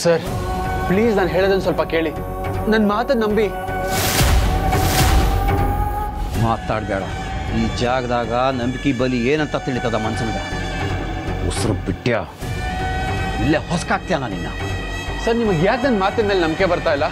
sir please ನಾನು ಹೇಳೋದನ್ನ ಸ್ವಲ್ಪ ಕೇಳಿ ನನ್ನ ಮಾತನ್ನ ನಂಬಿ ಮಾತಾಡಬೇಡ ಈ ಜಾಗದಾಗ ನಂಬಿಕೆ ಬಲಿ ಏನಂತ ತಿಳಿತದ ಮನ್ಸನ್ಗ ಉಸಿರು ಬಿಟ್ಟ್ಯಾ ಇಲ್ಲೇ ಹೊಸ್ಕಾಗ್ತೀಯ ನಿನ್ನ ಸರ್ ನಿಮಗೆ ಯಾಕೆ ನನ್ನ ಮಾತಿನ ಮೇಲೆ ನಂಬಿಕೆ ಬರ್ತಾ ಇಲ್ಲ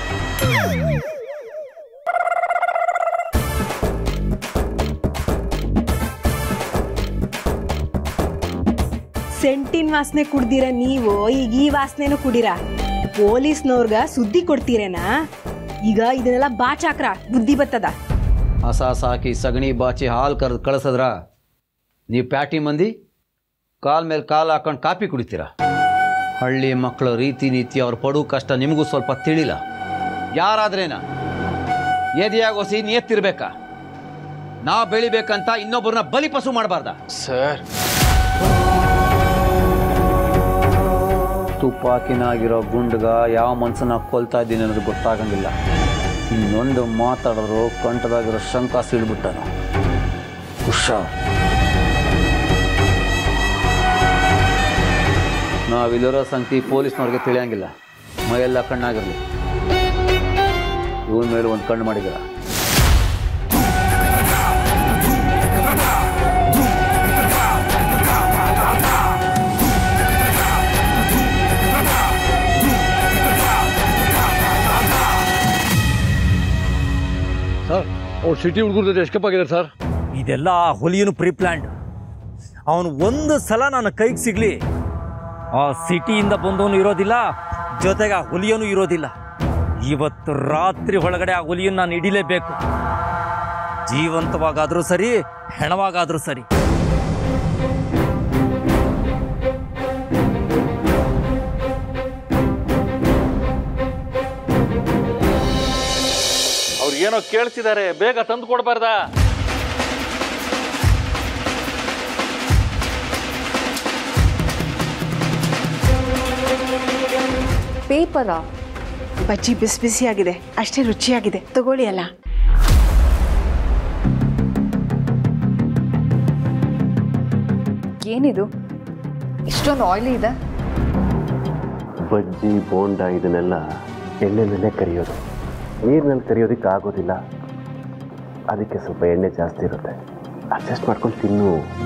ಸೆಂಟಿನ್ ವಾಸನೆ ಕುಡ್ದಿರ ನೀವು ಈಗ ಈ ವಾಸನೆನೂ ಕುಡಿರ ಪೊಲೀಸ್ನವ್ರಗ ಸುದ್ದಿ ಕೊಡ್ತೀರೇನಾ ಈಗ ಇದನ್ನೆಲ್ಲ ಬಾಚಾಕ್ರ ಬುದ್ಧಿ ಬತ್ತದ ಹಸ ಸಾಕಿ ಸಗಣಿ ಬಾಚಿ ಹಾಲು ಕರೆದು ಕಳಿಸಿದ್ರ ನೀವು ಪ್ಯಾಟಿ ಮಂದಿ ಕಾಲ್ ಮೇಲೆ ಕಾಲು ಹಾಕೊಂಡು ಕಾಪಿ ಕುಡಿತೀರ ಹಳ್ಳಿ ಮಕ್ಕಳ ರೀತಿ ನೀತಿ ಅವ್ರು ಪಡು ಕಷ್ಟ ನಿಮಗೂ ಸ್ವಲ್ಪ ತಿಳಿಲ್ಲ ಯಾರಾದ್ರೇನ ಎದೆಯಾಗೋಸಿ ನಿಯತ್ತಿರ್ಬೇಕಾ ನಾ ಬೆಳಿಬೇಕಂತ ಇನ್ನೊಬ್ಬರನ್ನ ಬಲಿಪಸು ಮಾಡಬಾರ್ದ ಸರ್ ತುಪ್ಪಾಕಿನಾಗಿರೋ ಗುಂಡ್ಗ ಯಾವ ಮನ್ಸನ್ನ ಕೊಲ್ತಾ ಇದ್ದೀನಿ ಅನ್ನೋದು ಗೊತ್ತಾಗಂಗಿಲ್ಲ ಇನ್ನೊಂದು ಮಾತಾಡಿದ್ರು ಕಂಠದಾಗಿರೋ ಶಂಕ ಸೀಳ್ಬಿಟ್ಟಾನ ಹುಷಾರ್ ನಾವಿಲ್ಲಿರೋ ಸಂಗತಿ ಪೊಲೀಸ್ನವ್ರಿಗೆ ತಿಳಿಯಂಗಿಲ್ಲ ಮೈಯೆಲ್ಲ ಕಣ್ಣಾಗಿರಲಿ ಇವನ್ ಮೇಲೆ ಒಂದು ಕಣ್ಣು ಮಾಡಿದಿರ ಸರ್ ಅವ್ರು ಸಿಟಿ ಹುಡುಗರ ಜೊತೆ ಎಸ್ಕೇಪ್ ಆಗಿದ್ದಾರೆ ಸರ್ ಇದೆಲ್ಲ ಆ ಹುಲಿಯನು ಪ್ರೀ ಪ್ಲ್ಯಾಂಡ್ ಅವನು ಒಂದು ಸಲ ನನ್ನ ಕೈಗೆ ಸಿಗ್ಲಿ ಆ ಸಿಟಿಯಿಂದ ಬಂದವನು ಇರೋದಿಲ್ಲ ಜೊತೆಗೆ ಆ ಹುಲಿಯನು ಇರೋದಿಲ್ಲ ಇವತ್ತು ರಾತ್ರಿ ಒಳಗಡೆ ಆ ಹುಲಿಯನ್ನು ನಾನು ಹಿಡಿಲೇಬೇಕು ಜೀವಂತವಾಗಾದ್ರೂ ಸರಿ ಹೆಣವಾಗಾದ್ರೂ ಸರಿ ಅವ್ರಿಗೇನೋ ಕೇಳ್ತಿದ್ದಾರೆ ಬೇಗ ತಂದು ಕೊಡ್ಬಾರ್ದಾ ಪೇಪರಾ ಬಜ್ಜಿ ಬಿಸಿ ಬಿಸಿಯಾಗಿದೆ ಅಷ್ಟೇ ರುಚಿಯಾಗಿದೆ ತಗೊಳ್ಳಿ ಅಲ್ಲ ಏನಿದು ಇಷ್ಟೊಂದು ಆಯ್ಲಿ ಇದೆ ಬಜ್ಜಿ ಬೋಂಡ ಇದನ್ನೆಲ್ಲ ಎಣ್ಣೆನಲ್ಲೇ ಕರಿಯೋದು ನೀರಿನಲ್ಲಿ ಕರಿಯೋದಕ್ಕೆ ಆಗೋದಿಲ್ಲ ಅದಕ್ಕೆ ಸ್ವಲ್ಪ ಎಣ್ಣೆ ಜಾಸ್ತಿ ಇರುತ್ತೆ ಅಡ್ಜಸ್ಟ್ ಮಾಡ್ಕೊಂಡು ತಿನ್ನು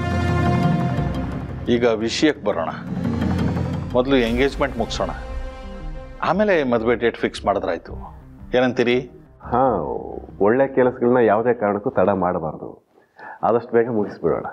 ಈಗ ವಿಷಯಕ್ಕೆ ಬರೋಣ ಮೊದಲು ಎಂಗೇಜ್ಮೆಂಟ್ ಮುಗಿಸೋಣ ಆಮೇಲೆ ಮದುವೆ ಡೇಟ್ ಫಿಕ್ಸ್ ಮಾಡಿದ್ರಾಯ್ತು ಏನಂತೀರಿ ಹಾಂ ಒಳ್ಳೆ ಕೆಲಸಗಳನ್ನ ಯಾವುದೇ ಕಾರಣಕ್ಕೂ ತಡ ಮಾಡಬಾರ್ದು ಆದಷ್ಟು ಬೇಗ ಮುಗಿಸ್ಬಿಡೋಣ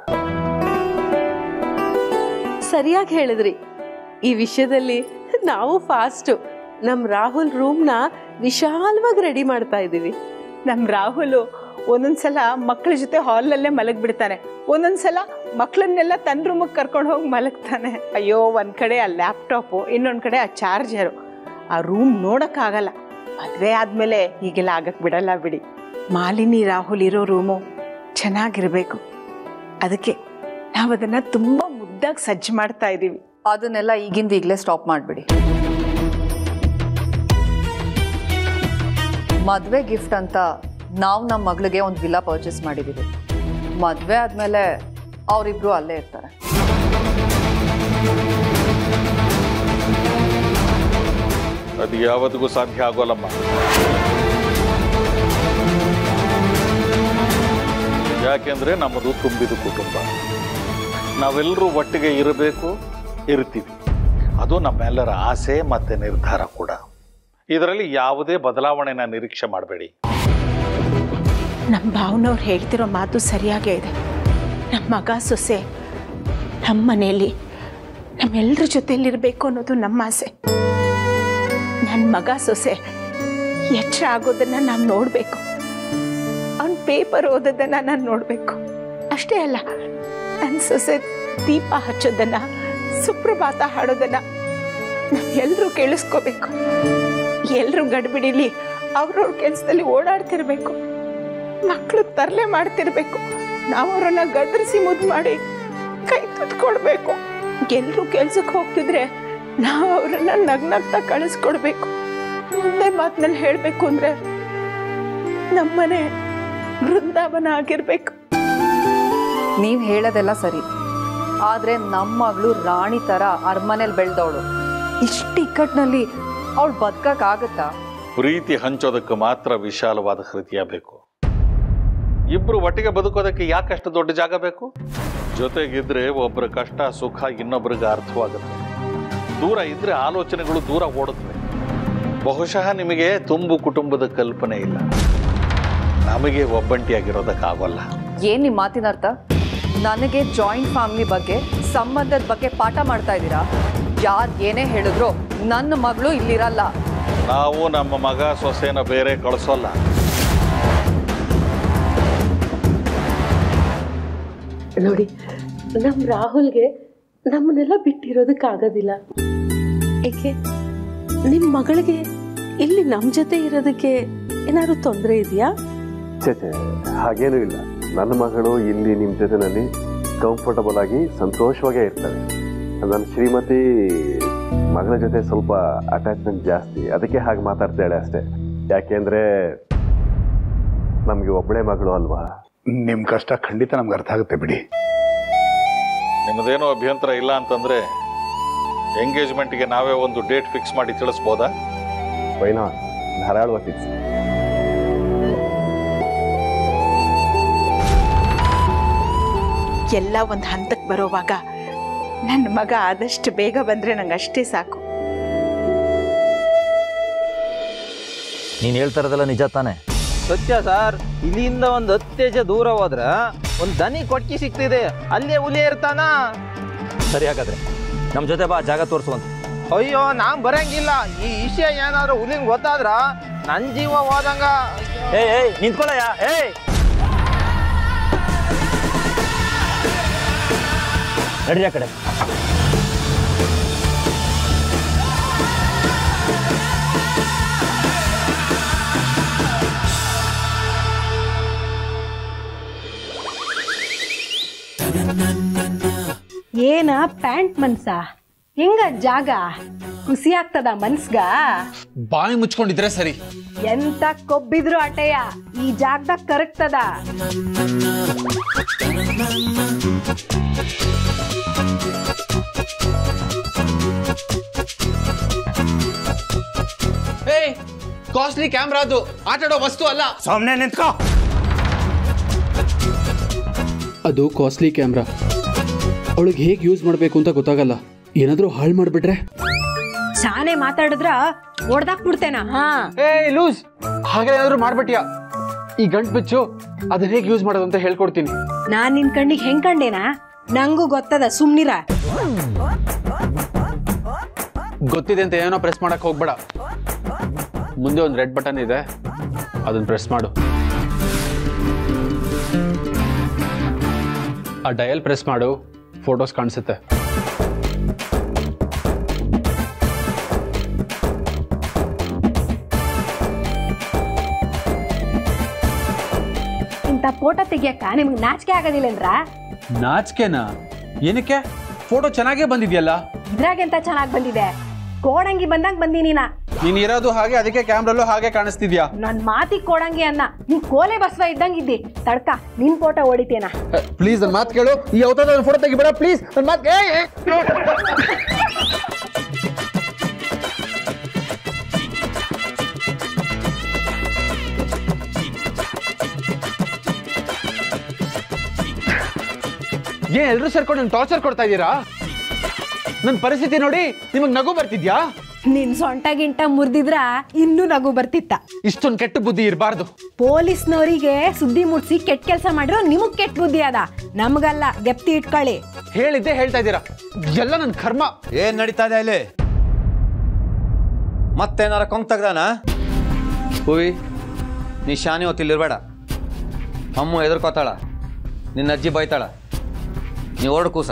ಸರಿಯಾಗಿ ಹೇಳಿದ್ರಿ ಈ ವಿಷಯದಲ್ಲಿ ನಾವು ಫಾಸ್ಟು ನಮ್ಮ ರಾಹುಲ್ ರೂಮ್ನ ವಿಶಾಲವಾಗಿ ರೆಡಿ ಮಾಡ್ತಾ ಇದ್ದೀವಿ ನಮ್ಮ ರಾಹುಲು ಒಂದೊಂದ್ಸಲ ಮಕ್ಕಳ ಜೊತೆ ಹಾಲ್ನಲ್ಲೇ ಮಲಗ್ಬಿಡ್ತಾನೆ ಒಂದೊಂದ್ಸಲ ಮಕ್ಕಳನ್ನೆಲ್ಲ ತನ್ನ ರೂಮಿಗೆ ಕರ್ಕೊಂಡು ಹೋಗಿ ಮಲಗ್ತಾನೆ ಅಯ್ಯೋ ಒಂದು ಕಡೆ ಆ ಲ್ಯಾಪ್ಟಾಪು ಇನ್ನೊಂದು ಕಡೆ ಆ ಚಾರ್ಜರು ಆ ರೂಮ್ ನೋಡೋಕ್ಕಾಗಲ್ಲ ಮದುವೆ ಆದಮೇಲೆ ಹೀಗೆಲ್ಲ ಆಗಕ್ಕೆ ಬಿಡಲ್ಲ ಬಿಡಿ ಮಾಲಿನಿ ರಾಹುಲ್ ಇರೋ ರೂಮು ಚೆನ್ನಾಗಿರಬೇಕು ಅದಕ್ಕೆ ನಾವು ಅದನ್ನು ತುಂಬ ಮುದ್ದಾಗಿ ಸಜ್ಜು ಮಾಡ್ತಾ ಇದ್ದೀವಿ ಅದನ್ನೆಲ್ಲ ಈಗಿಂದ ಈಗಲೇ ಸ್ಟಾಪ್ ಮಾಡಿಬಿಡಿ ಮದುವೆ ಗಿಫ್ಟ್ ಅಂತ ನಾವು ನಮ್ಮ ಮಗಳಿಗೆ ಒಂದು ವಿಲ್ಲಾ ಪರ್ಚೇಸ್ ಮಾಡಿದ್ದೀವಿ ಮದುವೆ ಆದಮೇಲೆ ಅವರಿಬ್ರು ಅಲ್ಲೇ ಇರ್ತಾರೆ ಅದು ಯಾವತ್ತಿಗೂ ಸಾಧ್ಯ ಆಗೋಲ್ಲಮ್ಮ ಯಾಕೆಂದ್ರೆ ನಮ್ಮದು ತುಂಬಿದ ಕುಟುಂಬ ನಾವೆಲ್ಲರೂ ಒಟ್ಟಿಗೆ ಇರಬೇಕು ಇರ್ತೀವಿ ಅದು ನಮ್ಮೆಲ್ಲರ ಆಸೆ ಮತ್ತೆ ನಿರ್ಧಾರ ಕೂಡ ಇದರಲ್ಲಿ ಯಾವುದೇ ಬದಲಾವಣೆನ ನಿರೀಕ್ಷೆ ಮಾಡಬೇಡಿ ನಮ್ಮ ಭಾವನವ್ರು ಹೇಳ್ತಿರೋ ಮಾತು ಸರಿಯಾಗೇ ಇದೆ ನಮ್ಮ ಮಗ ಸೊಸೆ ನಮ್ಮ ಮನೆಯಲ್ಲಿ ನಮ್ಮೆಲ್ಲರ ಜೊತೆಯಲ್ಲಿರಬೇಕು ಅನ್ನೋದು ನಮ್ಮ ಆಸೆ ನನ್ನ ಮಗ ಸೊಸೆ ಎಚ್ಚರ ಆಗೋದನ್ನು ನಾವು ನೋಡಬೇಕು ಅವ್ನ ಪೇಪರ್ ಓದೋದನ್ನು ನಾನು ನೋಡಬೇಕು ಅಷ್ಟೇ ಅಲ್ಲ ನನ್ನ ಸೊಸೆ ದೀಪ ಹಚ್ಚೋದನ್ನು ಸುಪ್ರಭಾತ ಹಾಡೋದನ್ನು ನಾವೆಲ್ಲರೂ ಕೇಳಿಸ್ಕೋಬೇಕು ಎಲ್ಲರೂ ಗಡ್ಬಿಡಿಲಿ ಅವ್ರವ್ರ ಕೆಲಸದಲ್ಲಿ ಓಡಾಡ್ತಿರ್ಬೇಕು ಮಕ್ಕಳು ತರಲೆ ಮಾಡ್ತಿರ್ಬೇಕು ನಾವು ಅವ್ರನ್ನ ಗದರಿಸಿ ಮುದ್ದು ಮಾಡಿ ಕೈ ತುತ್ಕೊಡ್ಬೇಕು ಎಲ್ಲರೂ ಕೆಲ್ಸಕ್ಕೆ ಹೋಗ್ತಿದ್ರೆ ನಾವು ಅವ್ರನ್ನ ನಗ್ನಗ್ತಾ ಕಳಿಸ್ಕೊಡ್ಬೇಕು ಮುಂದೆ ಮಾತಿನಲ್ಲಿ ಹೇಳಬೇಕು ಅಂದ್ರೆ ನಮ್ಮನೆ ಬೃಂದಾವನ ಆಗಿರ್ಬೇಕು ನೀವು ಹೇಳೋದೆಲ್ಲ ಸರಿ ಆದರೆ ನಮ್ಮ ಮಗಳು ರಾಣಿ ಥರ ಅರಮನೇಲಿ ಬೆಳೆದವಳು ಇಷ್ಟು ಇಕ್ಕಟ್ಟಿನಲ್ಲಿ ಅವಳು ಬದುಕಕ್ಕಾಗತ್ತಾ ಪ್ರೀತಿ ಹಂಚೋದಕ್ಕೆ ಮಾತ್ರ ವಿಶಾಲವಾದ ಹೃದಯ ಬೇಕು ಇಬ್ರು ಒಟ್ಟಿಗೆ ಬದುಕೋದಕ್ಕೆ ಯಾಕಷ್ಟು ದೊಡ್ಡ ಜಾಗ ಬೇಕು ಜೊತೆಗಿದ್ರೆ ಒಬ್ಬರ ಕಷ್ಟ ಸುಖ ಇನ್ನೊಬ್ರಿಗೆ ಅರ್ಥವಾಗುತ್ತೆ ದೂರ ಇದ್ರೆ ಆಲೋಚನೆಗಳು ದೂರ ಓಡುತ್ತವೆ ಬಹುಶಃ ನಿಮಗೆ ತುಂಬು ಕುಟುಂಬದ ಕಲ್ಪನೆ ಇಲ್ಲ ನಮಗೆ ಒಬ್ಬಂಟಿಯಾಗಿರೋದಕ್ಕಾಗೋಲ್ಲ ಏನ್ ನಿಮ್ಮ ಮಾತಿನ ಅರ್ಥ ನನಗೆ ಜಾಯಿಂಟ್ ಫ್ಯಾಮಿಲಿ ಬಗ್ಗೆ ಸಂಬಂಧದ ಬಗ್ಗೆ ಪಾಠ ಮಾಡ್ತಾ ಇದ್ದೀರಾ ಯಾರು ಏನೇ ಹೇಳಿದ್ರು ನನ್ನ ಮಗಳು ಇಲ್ಲಿರಲ್ಲ ನಾವು ನಮ್ಮ ಮಗ ಸೊಸೆನ ಬೇರೆ ಕಳಿಸೋಲ್ಲ ನೋಡಿ ನಮ್ಮ ರಾಹುಲ್ಗೆ ನಮ್ಮನ್ನೆಲ್ಲ ಬಿಟ್ಟಿರೋದಕ್ಕಾಗೋದಿಲ್ಲ ಏಕೆ ನಿಮ್ಮ ಮಗಳಿಗೆ ಇಲ್ಲಿ ನಮ್ಮ ಜೊತೆ ಇರೋದಕ್ಕೆ ಏನಾದ್ರು ತೊಂದರೆ ಇದೆಯಾ ಛೇ ಛೇ ಹಾಗೇನೂ ಇಲ್ಲ ನನ್ನ ಮಗಳು ಇಲ್ಲಿ ನಿಮ್ಮ ಜೊತೆನಲ್ಲಿ ಕಂಫರ್ಟಬಲ್ ಆಗಿ ಸಂತೋಷವಾಗೇ ಇರ್ತಾಳೆ ನನ್ನ ಶ್ರೀಮತಿ ಮಗಳ ಜೊತೆ ಸ್ವಲ್ಪ ಅಟ್ಯಾಚ್ಮೆಂಟ್ ಜಾಸ್ತಿ ಅದಕ್ಕೆ ಹಾಗೆ ಮಾತಾಡ್ತಾಳೆ ಅಷ್ಟೇ ಯಾಕೆಂದ್ರೆ ನಮಗೆ ಒಬ್ಬಳೇ ಮಗಳು ಅಲ್ವಾ ನಿಮ್ಮ ಕಷ್ಟ ಖಂಡಿತ ನಮ್ಗೆ ಅರ್ಥ ಆಗುತ್ತೆ ಬಿಡಿ ನಿಮ್ಮದೇನೋ ಅಭ್ಯಂತರ ಇಲ್ಲ ಅಂತಂದ್ರೆ ಎಂಗೇಜ್ಮೆಂಟ್ಗೆ ನಾವೇ ಒಂದು ಡೇಟ್ ಫಿಕ್ಸ್ ಮಾಡಿ ತಿಳಿಸ್ಬೋದಾ ವೈನಾ ಧಾರಾಳವಾಗಿ ಫಿಕ್ಸ್ ಎಲ್ಲ ಒಂದು ಹಂತಕ್ಕೆ ಬರೋವಾಗ ನನ್ನ ಮಗ ಆದಷ್ಟು ಬೇಗ ಬಂದರೆ ನಂಗೆ ಅಷ್ಟೇ ಸಾಕು ನೀನು ಹೇಳ್ತಾ ಇರೋದೆಲ್ಲ ನಿಜ ತಾನೆ ಸತ್ಯ ಸರ್ ಇಲ್ಲಿಂದ ಒಂದು ಹತ್ತು ಹೆಜ್ಜೆ ದೂರ ಹೋದ್ರ ಒಂದು ದನಿ ಕೊಟ್ಟಿ ಸಿಗ್ತಿದೆ ಅಲ್ಲೇ ಹುಲಿ ಇರ್ತಾನ ಸರಿ ಹಾಗಾದ್ರೆ ನಮ್ಮ ಜೊತೆ ಬಾ ಜಾಗ ತೋರಿಸುವಂತ ಅಯ್ಯೋ ನಾನ್ ಬರಂಗಿಲ್ಲ ಈ ವಿಷಯ ಏನಾದ್ರು ಹುಲಿನ್ ಗೊತ್ತಾದ್ರ ನನ್ ಜೀವ ಹೋದಂಗ ಏಯ್ ಏಯ್ ನಿಂತ್ಕೊಳ್ಳಯ್ಯ ಏಯ್ ನಡಿ ಆ ಕಡೆ ಏನ ಪ್ಯಾಂಟ್ ಮನ್ಸ ಹೆಂಗ ಜಾಗ ಖುಷಿ ಆಗ್ತದ ಮನ್ಸ್ಗ ಬಾಯಿ ಮುಚ್ಕೊಂಡಿದ್ರೆ ಸರಿ ಎಂತ ಕೊಬ್ಬಿದ್ರು ಅಟೆಯ ಈ ಜಾಗದಾಗ ಕರಗ್ತದ ಏಯ್ ಕಾಸ್ಟ್ಲಿ ಕ್ಯಾಮ್ರಾ ಅದು ಆಟಾಡೋ ವಸ್ತು ಅಲ್ಲ ಸುಮ್ನೆ ನಿಂತ್ಕೋ ಅದು ಕಾಸ್ಟ್ಲಿ ಕ್ಯಾಮ್ರಾ ಅವಳಿಗೆ ಹೇಗೆ ಯೂಸ್ ಮಾಡಬೇಕು ಅಂತ ಗೊತ್ತಾಗಲ್ಲ ಏನಾದರೂ ಹಾಳು ಮಾಡಿಬಿಟ್ರೆ ಶಾನೆ ಮಾತಾಡಿದ್ರ ಹೊಡ್ದಾಕ್ ಬಿಡ್ತೇನ ಹಾ ಏಯ್ ಲೂಸ್ ಹಾಗೆ ಏನಾದರೂ ಮಾಡ್ಬಿಟ್ಯಾ ಈ ಗಂಟ್ ಬಿಚ್ಚು ಅದನ್ನ ಹೇಗೆ ಯೂಸ್ ಮಾಡೋದು ಅಂತ ಹೇಳ್ಕೊಡ್ತೀನಿ ನಾನ್ ನಿನ್ ಕಣ್ಣಿಗೆ ಹೆಂಗ್ ಕಂಡೇನ ನಂಗೂ ಗೊತ್ತದ ಸುಮ್ನಿರ ಗೊತ್ತಿದೆ ಅಂತ ಏನೋ ಪ್ರೆಸ್ ಮಾಡಕ್ ಹೋಗ್ಬೇಡ ಮುಂದೆ ಒಂದು ರೆಡ್ ಬಟನ್ ಇದೆ ಅದನ್ನ ಪ್ರೆಸ್ ಮಾಡು ಆ ಡಯಲ್ ಪ್ರೆಸ್ ಮಾಡು ಫೋಟೋಸ್ ಕಾಣಿಸುತ್ತೆ ಇಂಥ ಫೋಟೋ ತೆಗಿಯಕ್ಕ ನಿಮ್ಗೆ ನಾಚಿಕೆ ಆಗೋದಿಲ್ಲೇನ್ರ ನಾಚಿಕೆನಾ ಏನಕ್ಕೆ ಫೋಟೋ ಚೆನ್ನಾಗೇ ಬಂದಿದ್ಯಲ್ಲ ಇದ್ರಾಗೆಂತ ಚೆನ್ನಾಗ್ ಬಂದಿದೆ ಕೋಡಂಗಿ ಬಂದಂಗ್ ಬಂದೀನಿ ನಾ ನೀನ್ ಇರೋದು ಹಾಗೆ ಅದಕ್ಕೆ ಕ್ಯಾಮ್ರಲ್ಲೂ ಹಾಗೆ ಕಾಣಿಸ್ತಿದ್ಯಾ ನನ್ ಮಾತಿಗೆ ಕೋಡಂಗಿ ಅನ್ನ ನೀ ಕೋಲೆ ಬಸವ ಇದ್ದಂಗ್ ಇದ್ದಿ ತಡ್ಕ ನಿನ್ ಫೋಟೋ ಹೊಡಿತೇನ ಪ್ಲೀಸ್ ನನ್ನ ಮಾತು ಕೇಳು ಈ ಅವತಾರ ಫೋಟೋ ತೆಗಿಬೇಡ ಪ್ಲೀಸ್ ನನ್ನ ಮಾತು ಏನ್ ಎಲ್ರು ಸೇರ್ಕೊಂಡು ನನ್ ಟಾರ್ಚರ್ ಕೊಡ್ತಾ ಇದ್ದೀರಾ ನನ್ನ ಪರಿಸ್ಥಿತಿ ನೋಡಿ ನಿಮಗ್ ನಗು ಬರ್ತಿದ್ಯಾ ನಿನ್ ಸೊಂಟ ಗಿಂಟ ಮುರಿದಿದ್ರ ಇನ್ನೂ ನಗು ಬರ್ತಿತ್ತ ಇಷ್ಟೊಂದು ಕೆಟ್ಟ ಬುದ್ಧಿ ಇರಬಾರ್ದು ಪೊಲೀಸ್ನವರಿಗೆ ಸುದ್ದಿ ಮುಟ್ಸಿ ಕೆಟ್ಟ ಕೆಲಸ ಮಾಡಿರೋ ನಿಮಗ್ ಕೆಟ್ಟ ಬುದ್ಧಿ ಅದ ನಮ್ಗಲ್ಲ ಗೆಪ್ತಿ ಇಟ್ಕೊಳ್ಳಿ ಹೇಳಿದ್ದೆ ಹೇಳ್ತಾ ಇದ್ದೀರಾ ಎಲ್ಲ ನನ್ನ ಕರ್ಮ ಏನ್ ನಡೀತಾ ಇದೆ ಇಲ್ಲಿ ಮತ್ತೇನಾರ ಕೊಂಗ್ ತೆಗ್ದಾನ ಹೂವಿ ನೀ ಶಾನಿ ಹೊತ್ತಿಲ್ಲಿರ್ಬೇಡ ಅಮ್ಮ ಎದುರ್ಕೋತಾಳ ನಿನ್ನ ಅಜ್ಜಿ ಬೈತಾಳ ನೀ ಹೊರಡು ಕೂಸ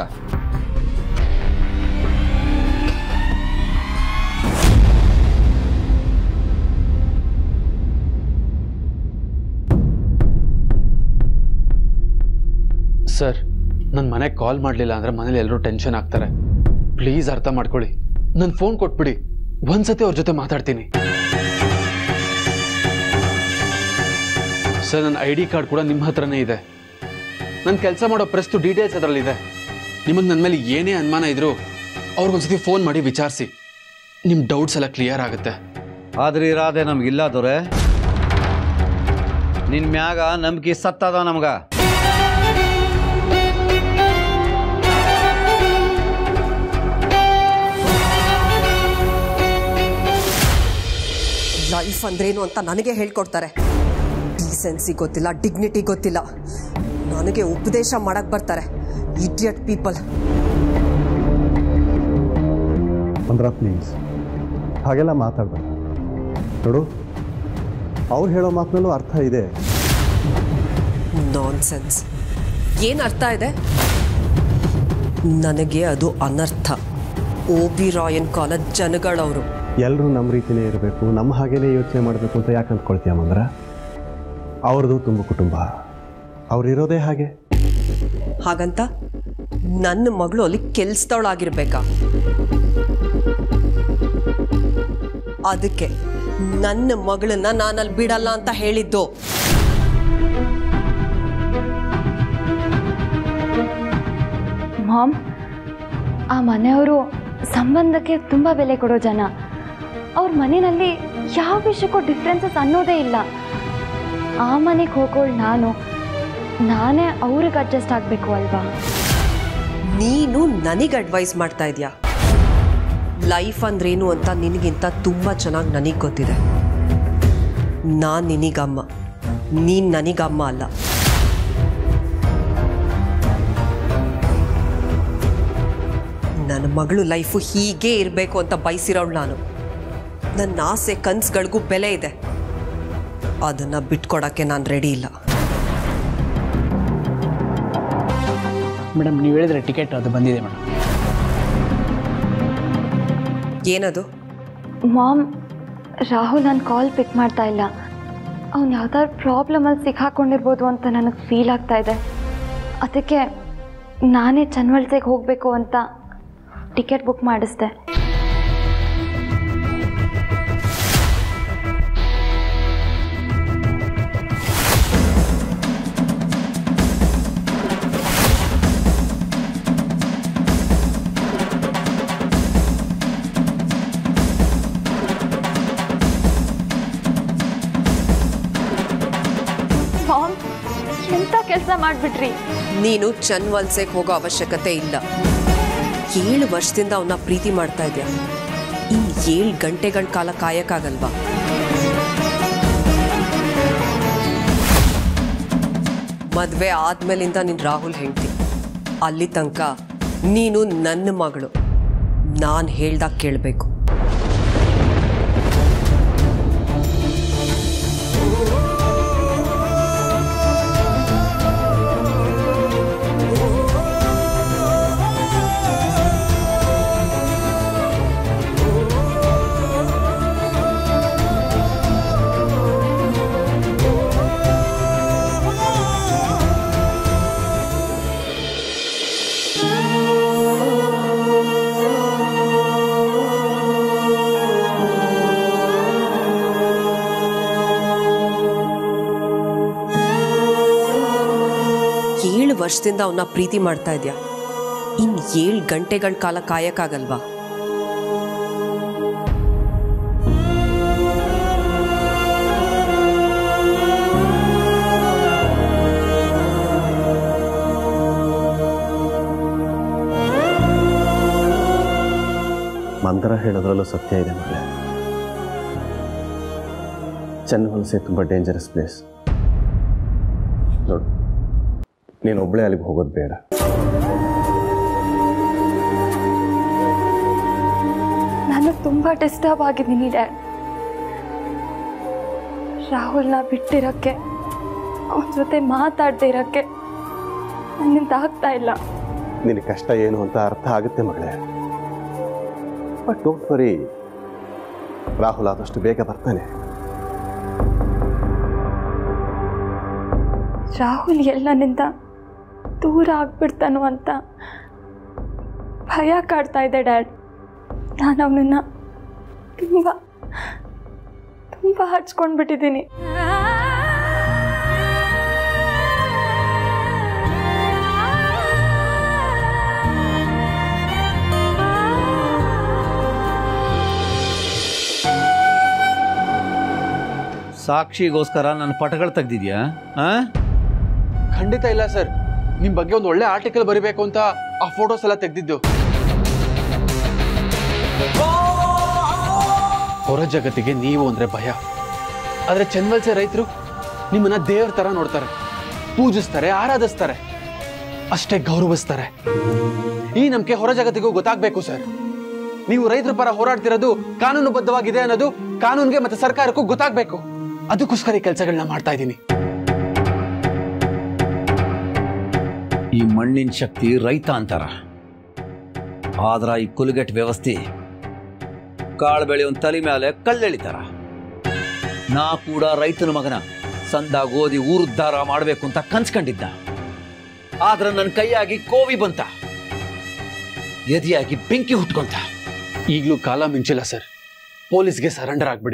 ಸರ್ ನನ್ನ ಮನೆಗೆ ಕಾಲ್ ಮಾಡಲಿಲ್ಲ ಅಂದ್ರೆ ಮನೇಲಿ ಎಲ್ಲರೂ ಟೆನ್ಷನ್ ಆಗ್ತಾರೆ ಪ್ಲೀಸ್ ಅರ್ಥ ಮಾಡ್ಕೊಳ್ಳಿ ನನ್ನ ಫೋನ್ ಕೊಟ್ಬಿಡಿ ಒಂದ್ಸತಿ ಅವ್ರ ಜೊತೆ ಮಾತಾಡ್ತೀನಿ ಸರ್ ನನ್ನ ಐ ಡಿ ಕಾರ್ಡ್ ಕೂಡ ನಿಮ್ಮ ಹತ್ರನೇ ಇದೆ ನನ್ನ ಕೆಲಸ ಮಾಡೋ ಪ್ರೆಸ್ತು ಡೀಟೇಲ್ಸ್ ಅದರಲ್ಲಿದೆ ನಿಮಗೆ ನನ್ನ ಮೇಲೆ ಏನೇ ಅನುಮಾನ ಇದ್ರು ಅವ್ರಿಗೊಂದ್ಸತಿ ಫೋನ್ ಮಾಡಿ ವಿಚಾರಿಸಿ ನಿಮ್ಮ ಡೌಟ್ಸ್ ಎಲ್ಲ ಕ್ಲಿಯರ್ ಆಗುತ್ತೆ ಆದ್ರೆ ಇರಾದೆ ನಮ್ಗಿಲ್ಲ ದೊರೆ ನಿನ್ ಮ್ಯಾಗ ನಂಬಿಕೆ ಸತ್ತದ ನಮ್ಗ ಲೈಫ್ ಅಂದ್ರೇನು ಅಂತ ನನಗೆ ಹೇಳ್ಕೊಡ್ತಾರೆ ಡೀಸೆನ್ಸಿ ಗೊತ್ತಿಲ್ಲ ಡಿಗ್ನಿಟಿ ಗೊತ್ತಿಲ್ಲ ನನಗೆ ಉಪದೇಶ ಮಾಡಕ್ ಬರ್ತಾರೆ ಇಡಿಯಟ್ ಪೀಪಲ್ ಒಂದರ ಪ್ಲೀಸ್ ಹಾಗೆಲ್ಲ ಮಾತಾಡ್ಬೇಡ ನೋಡು ಅವ್ರು ಹೇಳೋ ಮಾತಿನಲ್ಲೂ ಅರ್ಥ ಇದೆ ನಾನ್ ಸೆನ್ಸ್ ಏನು ಅರ್ಥ ಇದೆ ನನಗೆ ಅದು ಅನರ್ಥ ಓ ಬಿ ರಾಯನ್ ಕಾಲೇಜ್ ಜನಗಳವರು ಎಲ್ಲರೂ ನಮ್ಮ ರೀತಿಯೇ ಇರಬೇಕು ನಮ್ಮ ಹಾಗೇನೇ ಯೋಚನೆ ಮಾಡಬೇಕು ಅಂತ ಯಾಕೆ ಅಂದ್ಕೊಳ್ತೀಯ ಮಂದ್ರ ಅವ್ರದ್ದು ತುಂಬ ಕುಟುಂಬ ಅವ್ರಿರೋದೇ ಹಾಗೆ ಹಾಗಂತ ನನ್ನ ಮಗಳು ಅಲ್ಲಿ ಕೆಲ್ಸದವಳಾಗಿರ್ಬೇಕಾ ಅದಕ್ಕೆ ನನ್ನ ಮಗಳನ್ನ ನಾನಲ್ಲಿ ಬಿಡಲ್ಲ ಅಂತ ಹೇಳಿದ್ದು ಮಾಮ್ ಆ ಮನೆಯವರು ಸಂಬಂಧಕ್ಕೆ ತುಂಬ ಬೆಲೆ ಕೊಡೋ ಜನ ಅವ್ರ ಮನೆಯಲ್ಲಿ ಯಾವ ವಿಷಯಕ್ಕೂ ಡಿಫ್ರೆನ್ಸಸ್ ಅನ್ನೋದೇ ಇಲ್ಲ ಆ ಮನೆಗೆ ಹೋಗೋಳು ನಾನು ನಾನೇ ಅವ್ರಿಗೆ ಅಡ್ಜಸ್ಟ್ ಆಗಬೇಕು ಅಲ್ವಾ ನೀನು ನನಗೆ ಅಡ್ವೈಸ್ ಮಾಡ್ತಾ ಇದೀಯಾ ಲೈಫ್ ಅಂದ್ರೇನು ಅಂತ ನಿನಗಿಂತ ತುಂಬ ಚೆನ್ನಾಗಿ ನನಗೆ ಗೊತ್ತಿದೆ ನಾನು ನಿನಗಮ್ಮ ನೀನು ನನಗಮ್ಮ ಅಲ್ಲ ನನ್ನ ಮಗಳು ಲೈಫು ಹೀಗೆ ಇರಬೇಕು ಅಂತ ಬಯಸಿರೋಳು ನಾನು ನನ್ನ ಆಸೆ ಕನ್ಸುಗಳಿಗೂ ಬೆಲೆ ಇದೆ ಅದನ್ನು ಬಿಟ್ಕೊಡೋಕ್ಕೆ ನಾನು ರೆಡಿ ಇಲ್ಲ ಮೇಡಮ್ ನೀವು ಹೇಳಿದ್ರೆ ಟಿಕೆಟ್ ಅದು ಬಂದಿದೆ ಮೇಡಮ್ ಏನದು ಮಾಮ್ ರಾಹುಲ್ ನನ್ನ ಕಾಲ್ ಪಿಕ್ ಮಾಡ್ತಾ ಇಲ್ಲ ಅವ್ನು ಯಾವ್ದಾದ್ರು ಪ್ರಾಬ್ಲಮಲ್ಲಿ ಸಿಕ್ಕಾಕೊಂಡಿರ್ಬೋದು ಅಂತ ನನಗೆ ಫೀಲ್ ಆಗ್ತಾ ಇದೆ ಅದಕ್ಕೆ ನಾನೇ ಚನ್ವಲ್ಸೆಗೆ ಹೋಗಬೇಕು ಅಂತ ಟಿಕೆಟ್ ಬುಕ್ ಮಾಡಿಸ್ದೆ ಮಾಮ್ ಎಂಥ ಕೆಲಸ ಮಾಡಿಬಿಟ್ರಿ ನೀನು ಚನ್ವಲ್ಸೆಗೆ ಹೋಗೋ ಅವಶ್ಯಕತೆ ಇಲ್ಲ ಏಳು ವರ್ಷದಿಂದ ಅವನ್ನ ಪ್ರೀತಿ ಮಾಡ್ತಾ ಇದೆಯಾ ಇನ್ ಏಳು ಗಂಟೆಗಳ ಕಾಲ ಕಾಯಕ್ಕಾಗಲ್ವಾ ಮದ್ವೆ ಆದ್ಮೇಲಿಂದ ನೀನು ರಾಹುಲ್ ಹೆಂಡ್ತಿ ಅಲ್ಲಿ ತನಕ ನೀನು ನನ್ನ ಮಗಳು ನಾನು ಹೇಳ್ದಾಗ ಕೇಳಬೇಕು ಏಳು ವರ್ಷದಿಂದ ಅವನ್ನ ಪ್ರೀತಿ ಮಾಡ್ತಾ ಇದೆಯಾ ಇನ್ ಏಳು ಗಂಟೆಗಳ ಕಾಲ ಕಾಯಕ್ಕಾಗಲ್ವಾ ಮಂತ್ರ ಹೇಳೋದ್ರಲ್ಲೂ ಸತ್ಯ ಇದೆ ಮಗಳೇ ಚನ್ನವಲಸೆ ತುಂಬ ಡೇಂಜರಸ್ ಪ್ಲೇಸ್ ನೋಡು ನೀನು ಒಬ್ಬಳೇ ಅಲ್ಲಿಗೆ ಹೋಗೋದು ಬೇಡ ನಾನು ತುಂಬ ಡಿಸ್ಟರ್ಬ್ ಆಗಿದ್ದೀನಿ ಡ್ಯಾಡ್ ರಾಹುಲ್ನ ಬಿಟ್ಟಿರೋಕ್ಕೆ ಅವನ ಜೊತೆ ಮಾತಾಡದೇ ಇರೋಕ್ಕೆ ನನ್ನಿಂದ ಆಗ್ತಾ ಇಲ್ಲ ನಿನಗೆ ಕಷ್ಟ ಏನು ಅಂತ ಅರ್ಥ ಆಗುತ್ತೆ ಮಗಳೇ ಬಟ್ ಡೋಂಟ್ ವರಿ ರಾಹುಲ್ ಆದಷ್ಟು ಬೇಗ ಬರ್ತಾನೆ ರಾಹುಲ್ ಎಲ್ಲನಿಂದ ದೂರ ಆಗ್ಬಿಡ್ತಾನೋ ಅಂತ ಭಯ ಕಾಡ್ತಾ ಇದೆ ಡ್ಯಾಡ್ ನಾನು ಅವನನ್ನ ತುಂಬ ತುಂಬ ಹಚ್ಕೊಂಡ್ಬಿಟ್ಟಿದ್ದೀನಿ ಸಾಕ್ಷಿಗೋಸ್ಕರ ನನ್ನ ಪಟಗಳು ತೆಗ್ದಿದ್ಯಾ ಆ ಖಂಡಿತ ಇಲ್ಲ ಸರ್ ನಿಮ್ ಬಗ್ಗೆ ಒಂದು ಒಳ್ಳೆ ಆರ್ಟಿಕಲ್ ಬರಿಬೇಕು ಅಂತ ಆ ಫೋಟೋಸ್ ಎಲ್ಲ ತೆಗ್ದಿದ್ದು ಹೊರ ಜಗತ್ತಿಗೆ ನೀವು ಅಂದ್ರೆ ಭಯ ಆದ್ರೆ ಚನ್ವಲ್ಸೆ ರೈತರು ನಿಮ್ಮನ್ನ ದೇವ್ರ ತರ ನೋಡ್ತಾರೆ ಪೂಜಿಸ್ತಾರೆ ಆರಾಧಿಸ್ತಾರೆ ಅಷ್ಟೇ ಗೌರವಿಸ್ತಾರೆ ಈ ನಂಬಿಕೆ ಹೊರ ಜಗತ್ತಿಗೂ ಗೊತ್ತಾಗ್ಬೇಕು ಸರ್ ನೀವು ರೈತರ ಪರ ಹೋರಾಡ್ತಿರೋದು ಕಾನೂನುಬದ್ಧವಾಗಿದೆ ಅನ್ನೋದು ಕಾನೂನಿಗೆ ಮತ್ತೆ ಸರ್ಕಾರಕ್ಕೂ ಗೊತ್ತಾಗ್ಬೇಕು ಅದಕ್ಕೋಸ್ಕರ ಈ ಕೆಲಸಗಳನ್ನ ಮಾಡ್ತಾ ಇದ್ದೀನಿ ಈ ಮಣ್ಣಿನ ಶಕ್ತಿ ರೈತ ಅಂತಾರ ಆದ್ರ ಈ ಕುಲಗೆಟ್ ವ್ಯವಸ್ಥೆ ಕಾಳು ಬೆಳೆಯೋನ್ ತಲೆ ಮೇಲೆ ಕಳ್ಳೆಳಿತಾರ ನಾ ಕೂಡ ರೈತನ ಮಗನ ಸಂದಾಗ ಓದಿ ಊರುದ್ಧಾರ ಮಾಡಬೇಕು ಅಂತ ಕನ್ಸ್ಕೊಂಡಿದ್ದ ಆದ್ರ ನನ್ನ ಕೈಯಾಗಿ ಕೋವಿ ಬಂತ ಎದೆಯಾಗಿ ಬೆಂಕಿ ಹುಟ್ಕೊಂತ ಈಗಲೂ ಕಾಲ ಮಿಂಚಿಲ್ಲ ಸರ್ ಪೊಲೀಸ್ಗೆ ಸರೆಂಡರ್ ಆಗ್ಬಿಡಿ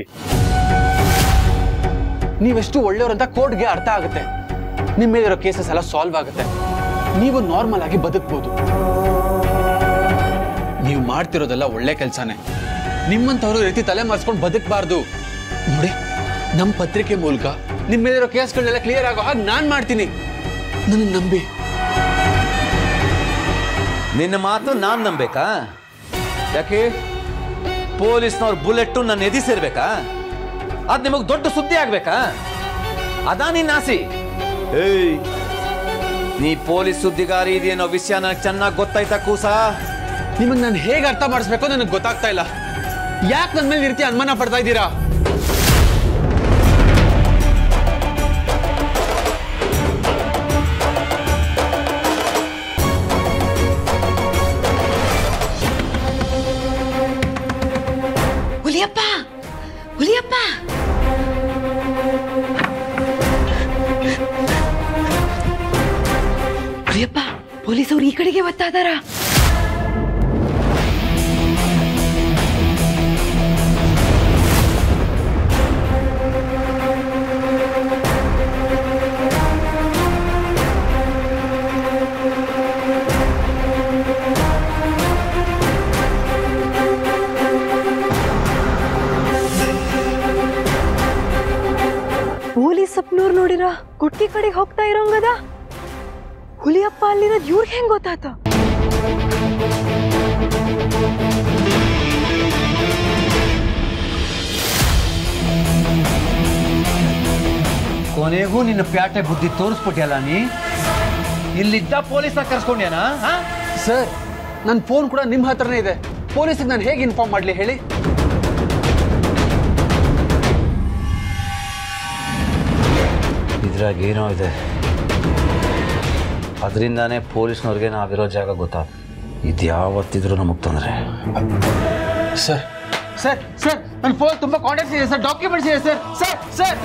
ನೀವೆಷ್ಟು ಒಳ್ಳೆಯವರಂತ ಕೋರ್ಟ್ಗೆ ಅರ್ಥ ಆಗುತ್ತೆ ನಿಮ್ಮ ಮೇಲಿರೋ ಕೇಸಸ್ ಎಲ್ಲ ಸಾಲ್ವ್ ಆಗುತ್ತೆ ನೀವು ನಾರ್ಮಲ್ ಆಗಿ ಬದುಕ್ಬೋದು ನೀವು ಮಾಡ್ತಿರೋದೆಲ್ಲ ಒಳ್ಳೆ ಕೆಲಸನೇ ನಿಮ್ಮಂಥವ್ರು ಈ ರೀತಿ ತಲೆ ಮಾರ್ಸ್ಕೊಂಡು ಬದುಕಬಾರ್ದು ನೋಡಿ ನಮ್ಮ ಪತ್ರಿಕೆ ಮೂಲಕ ನಿಮ್ಮ ಮೇಲಿರೋ ಕೇಸ್ಗಳನ್ನೆಲ್ಲ ಕ್ಲಿಯರ್ ಆಗೋ ಹಾಗೆ ನಾನು ಮಾಡ್ತೀನಿ ನನ್ನ ನಂಬಿ ನಿನ್ನ ಮಾತು ನಾನ್ ನಂಬೇಕಾ ಯಾಕೆ ಪೊಲೀಸ್ನವ್ರ ಬುಲೆಟ್ಟು ನನ್ನ ಎದಿ ಸೇರ್ಬೇಕಾ ಅದ್ ನಿಮಗ್ ದೊಡ್ಡ ಸುದ್ದಿ ಆಗ್ಬೇಕಾ ಅದಾ ನಿನ್ನ ಆಸೆ ಏಯ್ ನೀ ಪೊಲೀಸ್ ಸುದ್ದಿಗಾರಿ ಇದೆಯನ್ನೋ ವಿಷಯ ನನಗೆ ಚೆನ್ನಾಗಿ ಗೊತ್ತಾಯ್ತಾ ಕೂಸ ನಿಮಗೆ ನಾನು ಹೇಗೆ ಅರ್ಥ ಮಾಡಿಸ್ಬೇಕು ನನಗೆ ಗೊತ್ತಾಗ್ತಾ ಇಲ್ಲ ಯಾಕೆ ನನ್ನ ಮೇಲೆ ಈ ರೀತಿ ಅನುಮಾನ ಪಡ್ತಾ ಇದ್ದೀರಾ ಹುಲಿಯಪ್ಪ ಹುಲಿಯಪ್ಪ ಹುಲಿಯಪ್ಪ ಪೊಲೀಸವ್ರು ಈ ಕಡೆಗೆ ಬರ್ತಾ ಇದಾರ ಪೊಲೀಸ್ ಸಪ್ನೂರ್ ನೋಡಿರ ಕುಟ್ಟಿ ಕಡೆಗೆ ಹೋಗ್ತಾ ಇರೋಂಗದ ಹುಲಿಯಪ್ಪ ಅಲ್ಲಿರೋದ್ ಇವ್ರಿಗೆ ಹೆಂಗ್ ಗೊತ್ತಾತ ಕೊನೆಗೂ ನಿನ್ನ ಪ್ಯಾಟೆ ಬುದ್ಧಿ ತೋರಿಸ್ಬಿಟ್ಟಿಯಲ್ಲ ನೀ ಇಲ್ಲಿದ್ದ ಪೊಲೀಸ್ನ ಕರ್ಸ್ಕೊಂಡ್ಯಾನ ಸರ್ ನನ್ನ ಫೋನ್ ಕೂಡ ನಿಮ್ಮ ಹತ್ರನೇ ಇದೆ ಪೊಲೀಸಿಗೆ ನಾನು ಹೇಗೆ ಇನ್ಫಾರ್ಮ್ ಮಾಡಲಿ ಹೇಳಿ ಇದ್ರಾಗ ಏನೋ ಇದೆ ಅದರಿಂದಾನೇ ಪೊಲೀಸ್ನವ್ರಿಗೆ ನಾವಿರೋ ಜಾಗ ಗೊತ್ತಾಗ ಇದ್ಯಾವತ್ತಿದ್ರೂ ನಮಗೆ ತೊಂದರೆ ಸರ್ ಸರ್ ಸರ್ ನನ್ನ ಫೋನ್ ತುಂಬಾ ಕಾಂಟ್ಯಾಕ್ಟ್ಸ್ ಇದೆ ಸರ್ ಡಾಕ್ಯುಮೆಂಟ್ಸ್ ಇದೆ ಸರ್ ಸರ್ ಸರ್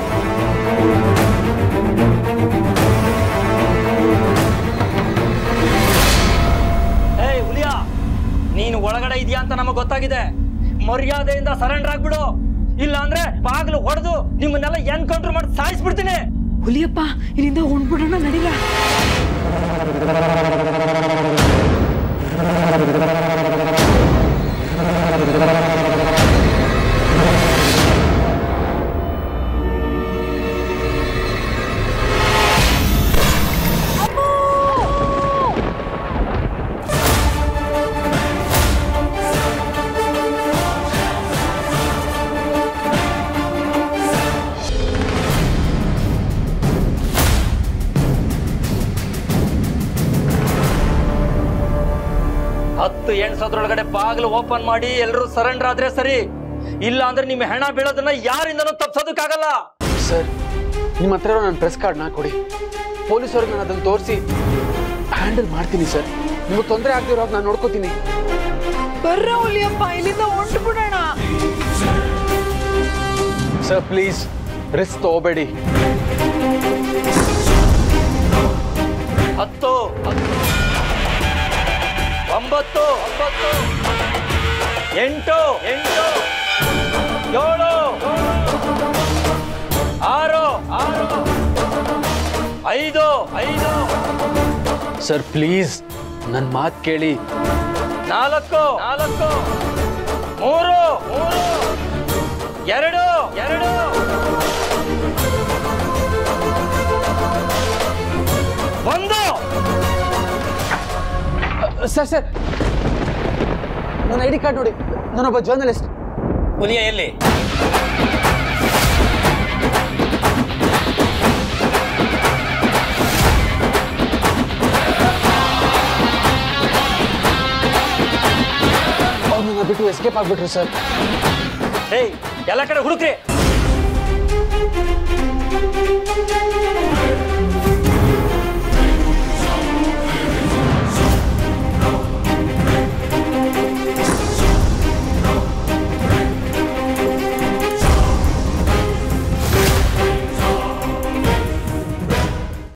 ಏಯ್ ಹುಲಿಯ ನೀನು ಒಳಗಡೆ ಇದೆಯಾ ಅಂತ ನಮಗೆ ಗೊತ್ತಾಗಿದೆ ಮರ್ಯಾದೆಯಿಂದ ಸರೆಂಡರ್ ಆಗ್ಬಿಡು ಇಲ್ಲ ಅಂದ್ರೆ ಬಾಗಿಲು ಹೊಡೆದು ನಿಮ್ಮನ್ನೆಲ್ಲ ಎನ್ಕೌಂಟರ್ ಮಾಡಿ ಸಾಯಿಸ್ಬಿಡ್ತೀನಿ ಹುಲಿಯಪ್ಪ ಇಲ್ಲಿಂದ ಹೊಂಡ್ಬಿಡೋಣ ನಡೀಲ ಹತ್ತು ಎಣ್ಸೋದ್ರೊಳಗಡೆ ಬಾಗಿಲು ಓಪನ್ ಮಾಡಿ ಎಲ್ಲರೂ ಸರೆಂಡರ್ ಆದ್ರೆ ಸರಿ ಇಲ್ಲ ಅಂದ್ರೆ ನಿಮ್ಮ ಹೆಣ ಬೀಳೋದನ್ನ ಯಾರಿಂದನೂ ತಪ್ಸೋದಕ್ಕಾಗಲ್ಲ ಸರ್ ನಿಮ್ಮ ಹತ್ರ ಇರೋ ನನ್ನ ಪ್ರೆಸ್ ಕಾರ್ಡ್ನ ಕೊಡಿ ಪೊಲೀಸವ್ರಿಗೆ ನಾನು ಅದನ್ನು ತೋರಿಸಿ ಹ್ಯಾಂಡಲ್ ಮಾಡ್ತೀನಿ ಸರ್ ನಿಮಗೆ ತೊಂದರೆ ಆಗದಿರೋ ನಾನು ನೋಡ್ಕೋತೀನಿ ಬರ್ರ ಹುಲಿಯಪ್ಪ ಇಲ್ಲಿಂದ ಹೊಂಟ್ಬಿಡೋಣ ಸರ್ ಪ್ಲೀಸ್ ರಿಸ್ಕ್ ತಗೋಬೇಡಿ ಹತ್ತು ಹತ್ತು, ಒಂಬತ್ತು ಒಂಬತ್ತು ಎಂಟು ಎಂಟು ಏಳು ಆರು ಆರು ಐದು ಐದು ಸರ್ ಪ್ಲೀಸ್ ನನ್ನ ಮಾತು ಕೇಳಿ ನಾಲ್ಕು ನಾಲ್ಕು ಮೂರು ಮೂರು ಎರಡು ಎರಡು ಬಂದು ಸರ್ ಸರ್ ನನ್ನ ಐ ಡಿ ಕಾರ್ಡ್ ನೋಡಿ ನಾನೊಬ್ಬ ಜರ್ನಲಿಸ್ಟ್ ಹುಲಿಯ ಎಲ್ಲಿ ಅವ್ರು ನನ್ನ ಬಿಟ್ಟು ಎಸ್ಕೇಪ್ ಆಗ್ಬಿಟ್ರು ಸರ್ ಏಯ್ ಎಲ್ಲ ಕಡೆ ಹುಡುಕ್ರಿ